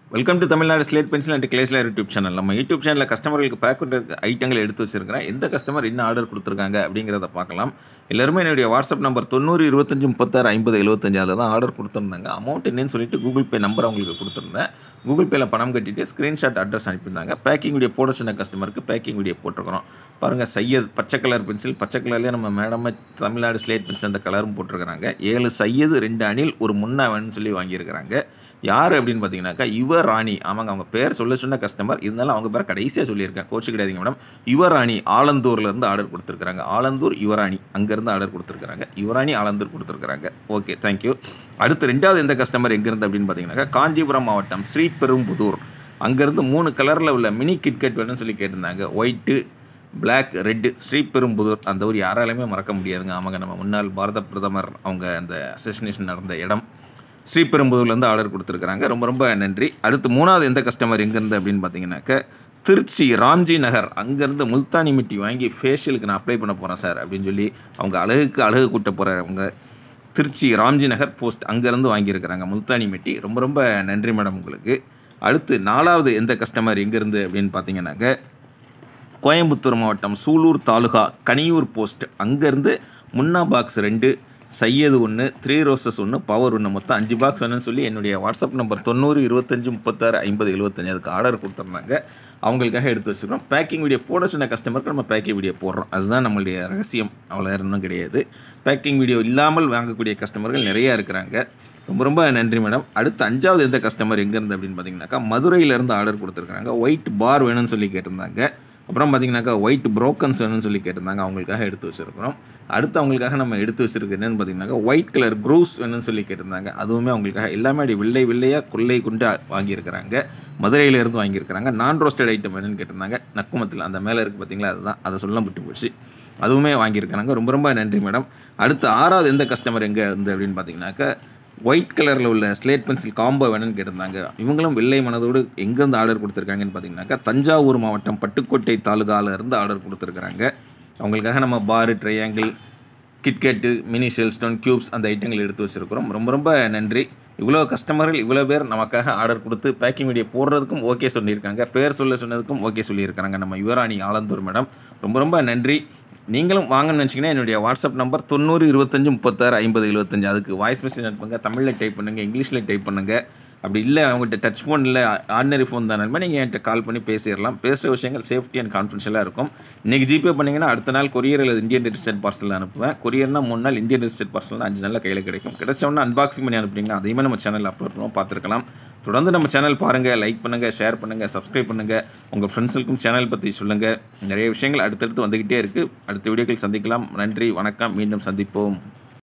welcome to Tamil Nadu slate pencil and கிளேஸ்ல YouTube channel நம்ம YouTube சேனலில் கஸ்டமர்களுக்கு பேக் பண்ணுற ஐட்டங்களை எடுத்து வச்சிருக்கிறேன் எந்த கஸ்டமர் என்ன ஆர்டர் கொடுத்துருக்காங்க அப்படிங்கிறத பார்க்கலாம் எல்லாருமே என்னுடைய வாட்ஸ்அப் நம்பர் தொண்ணூறு இருபத்தஞ்சு முப்பத்தாறு ஐம்பது எழுபத்தஞ்சு அதில் தான் ஆர்டர் கொடுத்துருந்தாங்க அமௌண்ட் என்னன்னு சொல்லிட்டு கூகுள் பே நம்பர் அவங்களுக்கு கொடுத்துருந்தேன் கூகுள் பேயில் பணம் கட்டிட்டு ஸ்க்ரீன்ஷாட் அட்ரஸ் அனுப்பியிருந்தாங்க பேக்கிங் வீடியோ போட சொன்ன கஸ்டமருக்கு பேக்கிங் வீடியோ போட்டிருக்கிறோம் பாருங்கள் சையத் பச்சை கலர் பென்சில் பச்சை கலர்லேயே நம்ம மேடம் தமிழ்நாடு ஸ்லேட் பென்சில் அந்த கலரும் போட்டிருக்கிறாங்க ஏழு சையது ரெண்டு அணில் ஒரு முன்னா வேணும்னு சொல்லி வாங்கியிருக்கிறாங்க யார் அப்படின்னு பார்த்தீங்கன்னாக்கா யுவ ராணி ஆமாங்க அவங்க பேர் சொல்ல சொன்ன கஸ்டமர் இருந்தாலும் அவங்க பேர் கடைசியாக சொல்லியிருக்கேன் கோச்சு கிடையாதுங்க மேடம் யுவராணி ஆலந்தூர்லேருந்து ஆர்டர் கொடுத்துருக்காங்க ஆலந்தூர் யுவராணி அங்கேருந்து ஆர்டர் கொடுத்துருக்காங்க யுவராணி ஆலந்தூர் கொடுத்துருக்காங்க ஓகே தேங்க்யூ அடுத்து ரெண்டாவது எந்த கஸ்டமர் எங்கேருந்து அப்படின்னு பார்த்தீங்கன்னாக்கா காஞ்சிபுரம் மாவட்டம் ஸ்ரீபெரும்புதூர் அங்கேருந்து மூணு கலரில் உள்ள மினி கிட்கெட் வேணும்னு சொல்லி கேட்டிருந்தாங்க ஒயிட்டு பிளாக் ரெட்டு ஸ்ரீபெரும்புதூர் அந்த ஊர் யாராலையுமே மறக்க முடியாதுங்க ஆமாங்க நம்ம முன்னாள் பாரத பிரதமர் அவங்க அந்த அசோசினேஷன் நடந்த இடம் ஸ்ரீபெரும்புதூர்லேருந்து ஆர்டர் கொடுத்துருக்குறாங்க ரொம்ப ரொம்ப நன்றி அடுத்து மூணாவது எந்த கஸ்டமர் எங்கேருந்து அப்படின்னு பார்த்தீங்கன்னாக்க திருச்சி ராம்ஜி நகர் அங்கேருந்து முல்தானி மிட்டி வாங்கி ஃபேஷியலுக்கு நான் அப்ளை பண்ண போகிறேன் சார் அப்படின்னு சொல்லி அவங்க அழகுக்கு அழகு கூட்ட போகிறவங்க திருச்சி ராம்ஜி நகர் போஸ்ட் அங்கேருந்து வாங்கியிருக்கிறாங்க முல்தானி மிட்டி ரொம்ப ரொம்ப நன்றி மேடம் உங்களுக்கு அடுத்து நாலாவது எந்த கஸ்டமர் எங்கேருந்து அப்படின்னு பார்த்தீங்கன்னாக்க கோயம்புத்தூர் மாவட்டம் சூலூர் தாலுகா கனியூர் போஸ்ட் அங்கேருந்து முன்னா பாக்ஸ் ரெண்டு சையது ஒன்று த்ரீ ரோசஸ் ஒன்று பவர் ஒன்று மொத்தம் அஞ்சு பாக்ஸ் வேணும்னு சொல்லி என்னுடைய வாட்ஸ்அப் நம்பர் தொண்ணூறு இருபத்தஞ்சி முப்பத்தாறு ஐம்பது எழுபத்தஞ்சு அதுக்கு ஆர்டர் கொடுத்துருந்தாங்க அவங்களுக்காக எடுத்து வச்சுக்கிறோம் பேக்கிங் வீடியோ போட சொன்ன கஸ்டமருக்கு நம்ம பேக்கிங் வீடியோ போடுறோம் அதுதான் நம்மளுடைய ரகசியம் அவ்வளோ ஒன்றும் கிடையாது பேக்கிங் வீடியோ இல்லாமல் வாங்கக்கூடிய கஸ்டமர்கள் நிறையா இருக்கிறாங்க ரொம்ப ரொம்ப நன்றி மேடம் அடுத்து அஞ்சாவது எந்த கஸ்டமர் எங்கேருந்து அப்படின்னு பார்த்தீங்கன்னாக்கா மதுரையிலேருந்து ஆர்டர் கொடுத்துருக்காங்க ஒயிட் பார் வேணும்னு சொல்லி கேட்டிருந்தாங்க அப்புறம் பார்த்தீங்கன்னாக்கா ஒயிட் ப்ரோக்கன்ஸ் வேணும்னு சொல்லி கேட்டிருந்தாங்க அவங்களுக்காக எடுத்து வச்சுருக்கிறோம் அடுத்து அவங்களுக்காக நம்ம எடுத்து வச்சிருக்கு என்னென்னு பார்த்தீங்கன்னாக்கா ஒயிட் கலர் க்ரூஸ் வேணும்னு சொல்லி கேட்டிருந்தாங்க அதுவுமே அவங்களுக்காக எல்லாமே அப்படி வெள்ளை வெள்ளையாக கொள்ளை குண்டு வாங்கியிருக்கிறாங்க மதுரையிலேருந்து வாங்கியிருக்கிறாங்க நான் ரோஸ்டட் ஐட்டம் வேணும்னு கேட்டிருந்தாங்க நக்குமத்தில் அந்த மேலே இருக்குது பார்த்தீங்களா அதுதான் அதை சொல்ல விட்டு போச்சு அதுவுமே வாங்கியிருக்கிறாங்க ரொம்ப ரொம்ப நன்றி மேடம் அடுத்து ஆறாவது எந்த கஸ்டமர் எங்கே இருந்து அப்படின்னு பார்த்தீங்கன்னாக்கா ஒயிட் கலரில் உள்ள ஸ்லேட் பென்சில் காம்போ வேணும்னு கேட்டிருந்தாங்க இவங்களும் வெள்ளை மனதோடு எங்கேருந்து ஆர்டர் கொடுத்துருக்காங்கன்னு பார்த்தீங்கன்னாக்கா தஞ்சாவூர் மாவட்டம் பட்டுக்கோட்டை தாலுகாவில் இருந்து ஆர்டர் கொடுத்துருக்குறாங்க அவங்களுக்காக நம்ம பாரு triangle KitKat mini shell stone cubes அந்த ஐட்டங்கள் எடுத்து வச்சுருக்கிறோம் ரொம்ப ரொம்ப நன்றி இவ்வளோ கஸ்டமர்கள் இவ்வளோ பேர் நமக்காக ஆர்டர் கொடுத்து பேக்கிங் வீடியோ போடுறதுக்கும் ஓகே சொல்லியிருக்காங்க பேர் சொல்ல சொன்னதுக்கும் ஓகே சொல்லியிருக்காங்க நம்ம யுவராணி ஆலந்தூர் மேடம் ரொம்ப ரொம்ப நன்றி நீங்களும் வாங்கன்னு நினச்சிங்கன்னா என்னுடைய வாட்ஸ்அப் நம்பர் தொண்ணூறு இருபத்தஞ்சி முப்பத்தாறு ஐம்பது எழுபத்தஞ்சு அதுக்கு வாய்ஸ் மெசேஜ் அனுப்புங்க தமிழில் டைப் பண்ணுங்கள் இங்கிலீஷில் டைப் பண்ணுங்கள் அப்படி இல்லை அவங்ககிட்ட டச் ஃபோன் இல்லை ஆர்டினரி ஃபோன் தானே நீங்கள் என்கிட்ட கால் பண்ணி பேசிடலாம் பேசுகிற விஷயங்கள் சேஃப்டி அண்ட் கான்ஃபிடென்ஷியலாக இருக்கும் இன்றைக்கி ஜிபே பண்ணிங்கன்னா அடுத்த நாள் கொரியர் அல்லது இந்தியன் ரிஜிஸ்டர்ட் பார்சல் அனுப்புவேன் கொரியர்னா மூணு நாள் இந்தியன் ரிஜிஸ்டர்ட் பார்சல் அஞ்சு நாளில் கையில் கிடைக்கும் கிடைச்சவொன்னே அன்பாக்சிங் பண்ணி அனுப்புனீங்கன்னா அதையுமே நம்ம சேனலில் அப்லோட் பண்ணுவோம் பார்த்துருக்கலாம் தொடர்ந்து நம்ம சேனல் பாருங்கள் லைக் பண்ணுங்கள் ஷேர் பண்ணுங்கள் சப்ஸ்கிரைப் பண்ணுங்கள் உங்கள் ஃப்ரெண்ட்ஸுக்கும் சேனல் பற்றி சொல்லுங்கள் நிறைய விஷயங்கள் அடுத்தடுத்து வந்துக்கிட்டே இருக்குது அடுத்த வீடியோக்கள் சந்திக்கலாம் நன்றி வணக்கம் மீண்டும் சந்திப்போம்